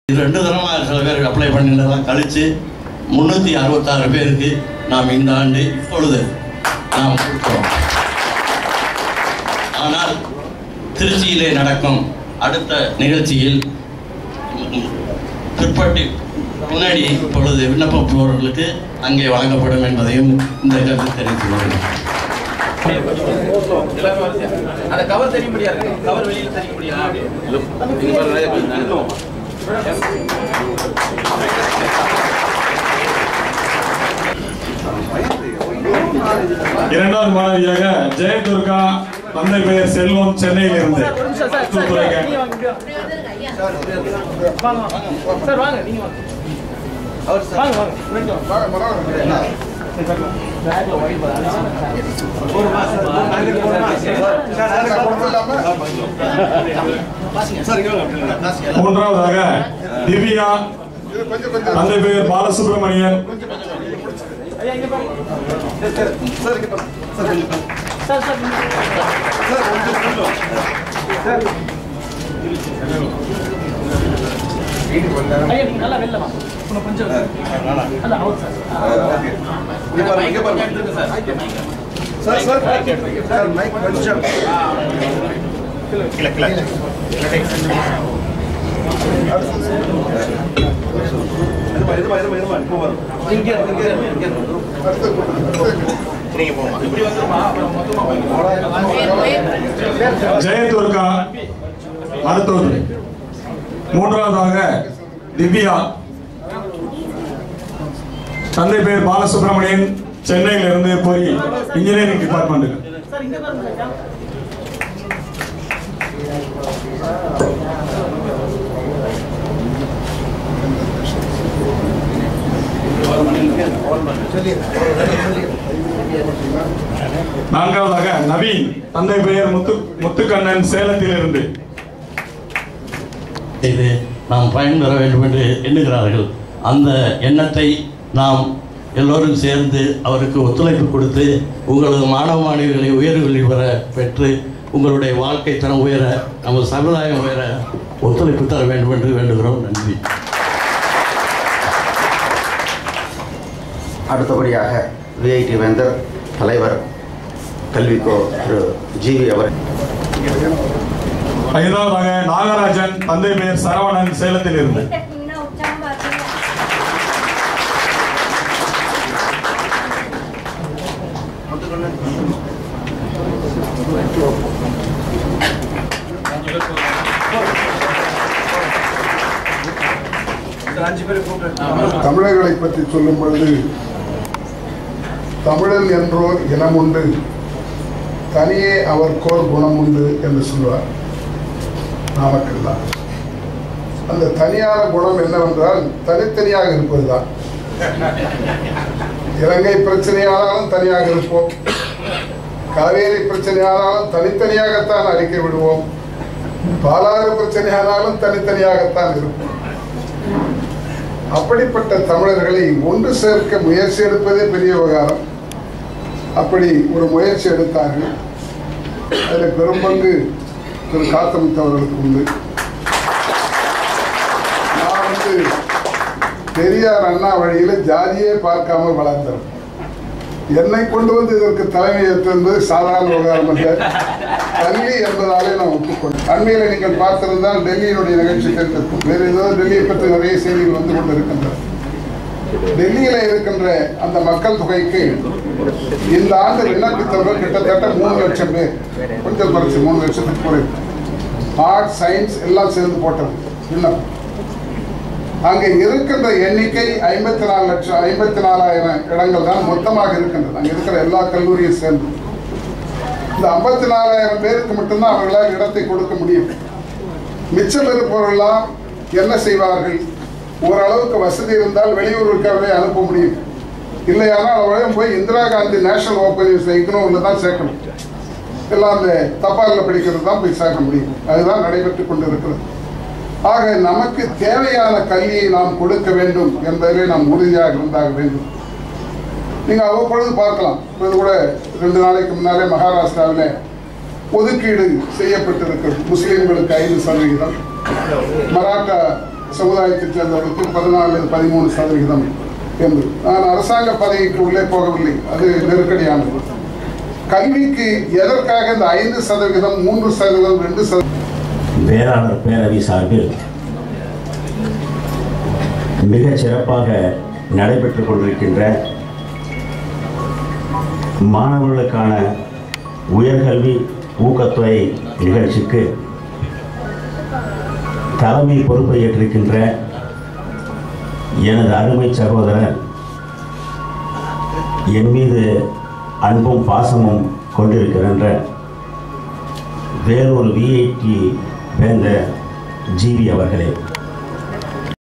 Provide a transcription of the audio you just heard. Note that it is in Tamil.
இது ரெண்டு தரமாக சில பேர் அப்ளை பண்ணினதெல்லாம் கழித்து முந்நூற்றி அறுபத்தாறு பேருக்கு நாம் இந்த ஆண்டு இப்பொழுது நாம் கொடுக்கிறோம் ஆனால் திருச்சியிலே நடக்கும் அடுத்த நிகழ்ச்சியில் பிற்பட்டு முன்னாடி இப்பொழுது விண்ணப்பிப்பவர்களுக்கு அங்கே வழங்கப்படும் என்பதையும் இந்த கருத்து தெரிவித்துக் கொள்கிறேன் அந்த கவர் தெரியும்படியா இருக்கு கவர் வெளியில தெரியும்படியா இரண்டாவது மாணவியாக ஜெயதுர்கா தந்தை பெயர் செல்வம் சென்னையில் இருந்து தூத்துக்குடிக்கு. சார் வாங்க நீங்க வாங்க வாங்க வாங்க மூன்றாவதாக திவ்யா தந்தை பெயர் பாலசுப்ரமணியன் ஐயா நீங்க நல்லா வெளில வாங்க இன்னும் கொஞ்சம் அல்ல அவுட் சார் ஜெயதுர்கா மருத்துவர் மூன்றாவதாக திவ்யா தந்தை பெயர் பாலசுப்ரமணியன் சென்னையில் இருந்து பொறி இன்ஜினியரிங் டிபார்ட்மெண்ட் சார் இங்க பாருங்க நான்காவதாக நவீன் தந்தை பெயர் முத்து முத்துக்கண்ணன் சேலத்தில் இருந்து இது நாம் பயன்பெற வேண்டும் என்று எண்ணுகிறார்கள் அந்த எண்ணத்தை நாம் எல்லோரும் சேர்ந்து அவருக்கு ஒத்துழைப்பு கொடுத்து உங்களது மாணவ மாணவிகளை உயர்வுகளை பெற பெற்று உங்களுடைய வாழ்க்கை தரம் உயர நமது சமுதாயம் உயர ஒத்துழைப்பு தர வேண்டும் என்று வேண்டுகிறோம் நன்றி அடுத்தபடியாக விஐடி வேந்தர் தலைவர் கல்விக்கோ திரு ஜிவி அவர் ஐந்தாவதாக நாகராஜன் தந்தை பெயர் சரவணன் சேலத்தில் இருந்து டெக்னிக்னா உற்சாகம் பார்த்தீங்க தமிழர்களை பற்றி சொல்லும் பொழுது தமிழன் என்றோர் இனம் உண்டு தனியே அவர்க்கோர் குணம் உண்டு என்று சொல்வார் நாமக்கல் தான் அந்த தனியான குணம் என்னவென்றால் தனித்தனியாக இருப்பதுதான் இலங்கை பிரச்சனையானாலும் தனியாக இருப்போம் காவேரி பிரச்சனையானாலும் தனித்தனியாகத்தான் அறிக்கை விடுவோம் பாலாறு பிரச்சனையானாலும் தனித்தனியாகத்தான் இருப்போம் அப்படிப்பட்ட தமிழர்களை ஒன்று சேர்க்க முயற்சி எடுப்பதே பெரிய விவகாரம் அப்படி ஒரு முயற்சி எடுத்தார்கள் அதில் பெரும்பங்கு திரு காத்தமுத்து அவர்களுக்கு உண்டு நான் வந்து பெரியார் அண்ணா வழியில் ஜாதியே பார்க்காமல் வளர்ந்தேன் என்னை கொண்டு வந்து இதற்கு தலைமை ஏற்று என்பது சாதாரண விவகாரம் அல்ல கல்வி என்பதாலே நான் ஒப்புக்கொண்டேன் அண்மையில் நீங்கள் பார்த்திருந்தால் டெல்லியினுடைய நிகழ்ச்சி தெரிந்திருக்கும் வேறு ஏதோ டெல்லியை பற்றி நிறைய செய்திகள் வந்து கொண்டிருக்கின்றன டெல்லியில இருக்கின்ற அந்த மக்கள் தொகைக்கு இந்த ஆண்டு விண்ணப்பித்தவர்கள் கிட்டத்தட்ட மூணு லட்சம் பேர் கொஞ்சம் குறைச்சு மூணு லட்சத்துக்கு குறைவு ஆர்ட் சயின்ஸ் எல்லாம் சேர்ந்து போட்டது விண்ணப்பம் அங்கே இருக்கின்ற எண்ணிக்கை ஐம்பத்தி நாலு லட்சம் ஐம்பத்தி நாலாயிரம் இடங்கள் தான் மொத்தமாக இருக்கின்றது அங்கே இருக்கிற எல்லா கல்லூரியும் சேர்ந்து இந்த ஐம்பத்தி நாலாயிரம் பேருக்கு மட்டும்தான் அவர்களால் இடத்தை கொடுக்க முடியும் மிச்சம் இருப்பவர்களெல்லாம் என்ன செய்வார்கள் ஓரளவுக்கு வசதி இருந்தால் வெளியூருக்காகவே அனுப்ப முடியும் இல்லையானால் அவளையும் போய் இந்திரா காந்தி நேஷனல் ஓப்பன் இக்னோவில் தான் சேர்க்கணும் எல்லாம் அந்த தபாலில் படிக்கிறது தான் போய் சேர்க்க முடியும் அதுதான் நடைபெற்று கொண்டு இருக்கிறது ஆக நமக்கு தேவையான கல்வியை நாம் கொடுக்க வேண்டும் என்பதிலே நாம் உறுதியாக இருந்தாக வேண்டும் நீங்கள் அவ்வப்பொழுது பார்க்கலாம் இப்போது கூட ரெண்டு நாளைக்கு முன்னாலே மகாராஷ்டிராவில் ஒதுக்கீடு செய்யப்பட்டிருக்கிறது முஸ்லீம்களுக்கு ஐந்து சதவிகிதம் மராட்டா சமுதாயத்தைச் சேர்ந்தவர்களுக்கு பதினாலு பதிமூணு சதவிகிதம் என்று நான் அரசாங்க பதவிக்கு உள்ளே போகவில்லை அது நெருக்கடியானது கல்விக்கு எதற்காக இந்த ஐந்து சதவிகிதம் மூன்று சதவீதம் ரெண்டு சதவீதம் வேளாளர் பேரவை சார்பில் மிகச் சிறப்பாக நடைபெற்றுக் கொண்டிருக்கின்ற மாணவர்களுக்கான உயர்கல்வி ஊக்கத்தொகை நிகழ்ச்சிக்கு தலைமை பொறுப்பை ஏற்றிருக்கின்ற எனது அருமை சகோதரர் என் மீது அன்பும் பாசமும் கொண்டிருக்கின்ற வேறொரு விஐடி வேந்த ஜிவி அவர்களே